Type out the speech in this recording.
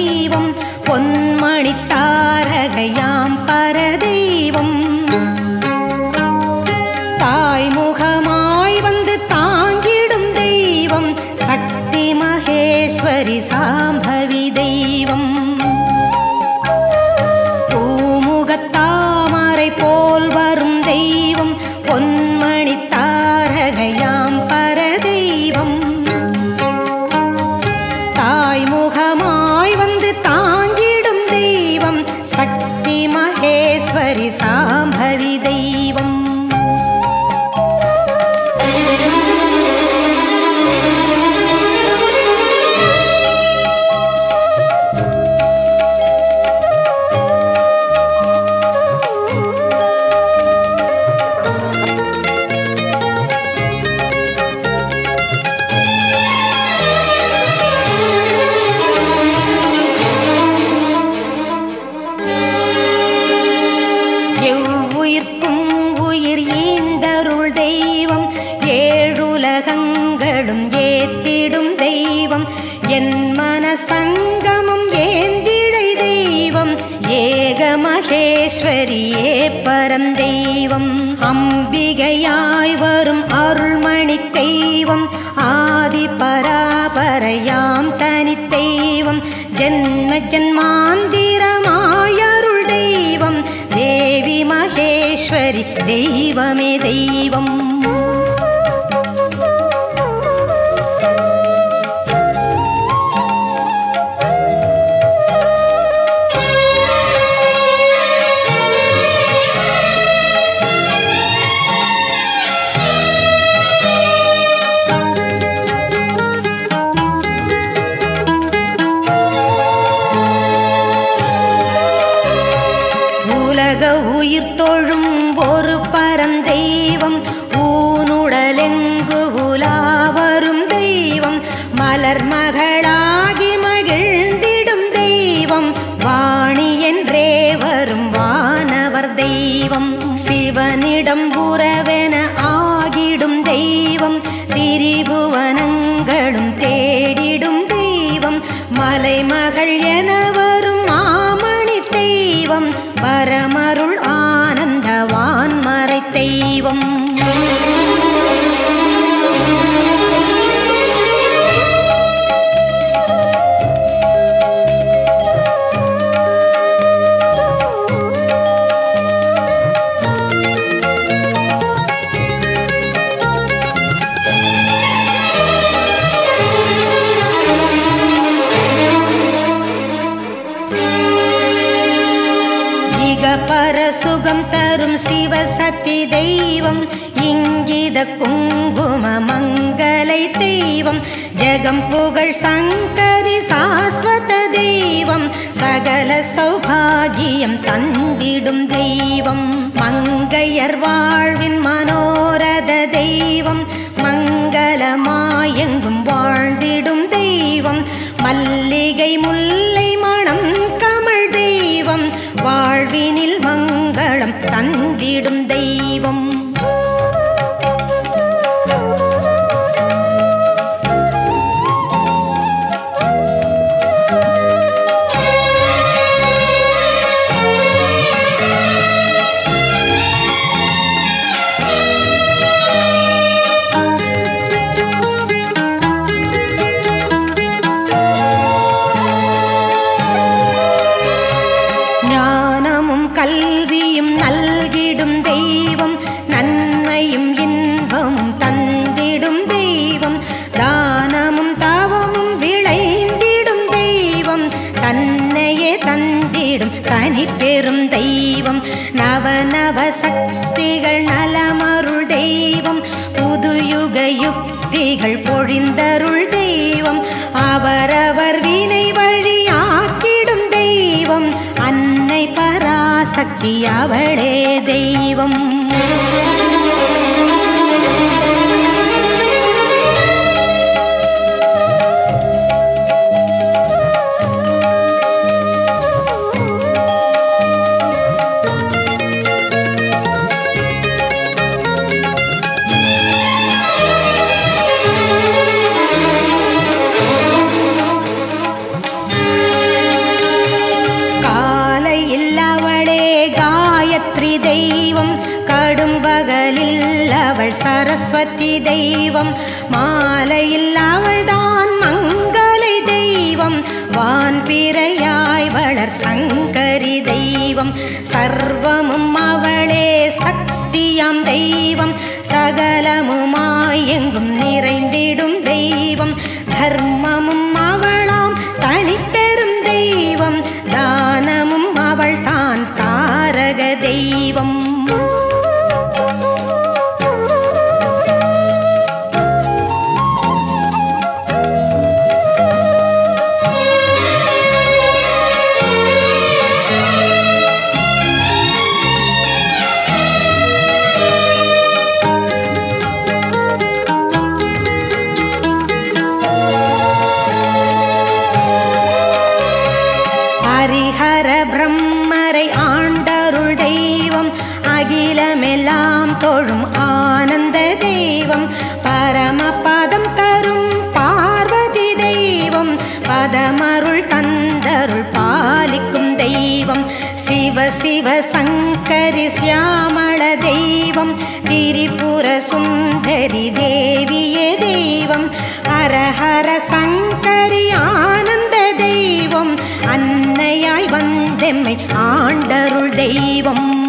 தெய்வம் பொன்மணி தாரகையாம் பரதெய்வம் தாய்முகமாய் வந்து தாங்கிடும் தெய்வம் சக்தி மகேஸ்வரி சாம்பவி தெய்வம் பூமுகத்தாமரை போல் வரும் தெய்வம் பொன்மணி தாரகையாம் பரதெய்வம் தாய்முகமாய் வந்து தாங்கிடும் தெய்வம் சக்தி மகேஸ்வரி சாம்பவி தெய்வம் எவ்வுயிர்க்கும் உயிர் ஈந்தருள் தெய்வம் ஏழுலகங்களும் ஏத்திடும் தெய்வம் என் மன சங்கமம் ஏந்திழை தெய்வம் ஏக மகேஸ்வரியே பரந்தெய்வம் அம்பிகையாய் வரும் அருள்மணி தெய்வம் ஆதி பராபரையாம் தனி தெய்வம் ஜென்ம ஜன்மாந்திரமாயருள் தெய்வம் தேவி மகேஸ்வரி தெய்வமே தெய்வம் உலக உயிர் தொழும் ஒரு பரந்தெய்வம் ஊனுடலெங்கு உலாவரும் தெய்வம் மலர் மகளாகி மகிழ்ந்திடும் தெய்வம் வாணி என்றே வரும் வானவர் தெய்வம் சிவனிடம் உறவென ஆகிடும் தெய்வம் திரிபுவனங்களும் தேடிடும் தெய்வம் மலைமகள் என வரும் மாமணி தெய்வம் பரமருள் ஆனந்தவான் மறை தெய்வம் இக பர சுகம் தரும் சிவசக்தி தெய்வம் இங்கித குங்கும மங்களை தெய்வம் ஜெகம் புகழ் சங்கரி சாஸ்வத தெய்வம் சகல சௌபாகியம் தந்திடும் தெய்வம் மங்கையர் வாழ்வின் மனோரத தெய்வம் மங்களமாயெங்கும் வாழ்ந்திடும் தெய்வம் மல்லிகை முல்லை மணம் கமழ் தெய்வம் வாழ்வினில் மங்களம் தந்திடும் தெய்வம் ஞானமும் கல்வியும் நல்கிடும் தெய்வம் நன்மையும் இன்பமும் தந்திடும் தெய்வம் தானமும் தவமும் விளைந்திடும் தெய்வம் தன்னையே தந்திடும் தனி பெரும் தெய்வம் நவநவ சக்திகள் நலமருள் தெய்வம் புதுயுக யுக்திகள் பொழிந்தருள் தெய்வம் அவரவர் வினை வழியாக்கிடும் தெய்வம் அன்னை பராசக்தி அவளே தெய்வம் தெய்வம் கடும்பகலில் அவள் சரஸ்வதி தெய்வம் மாலையில் அவள்தான் மங்களை தெய்வம் வான்பிறையாய் வளர் சங்கரி தெய்வம் சர்வமும் அவளே சக்தியாம் தெய்வம் சகலமுமாய் எங்கும் நிறைந்திடும் தெய்வம் தர்மமும் அவளாம் தனிப்பெரும் தெய்வம் தானமும் அவள் தான் தாரக தெய்வம் ஹரிஹர பிரம்மரை ஆண்டருள் தெய்வம் அகிலமெல்லாம் தொழும் ஆனந்த தெய்வம் பரமபதம் தரும் பார்வதி தெய்வம் பதமருள் தந்தருள் பாலிக்கும் தெய்வம் சிவ சிவ சங்கரி சியாமள தெய்வம் திரிபுர சுந்தரி தேவியே தெய்வம் ஹரஹர சங்கரி ஆனந்த தெய்வம் அன்னையாய் வந்தெம்மை ஆண்டருள் தெய்வம்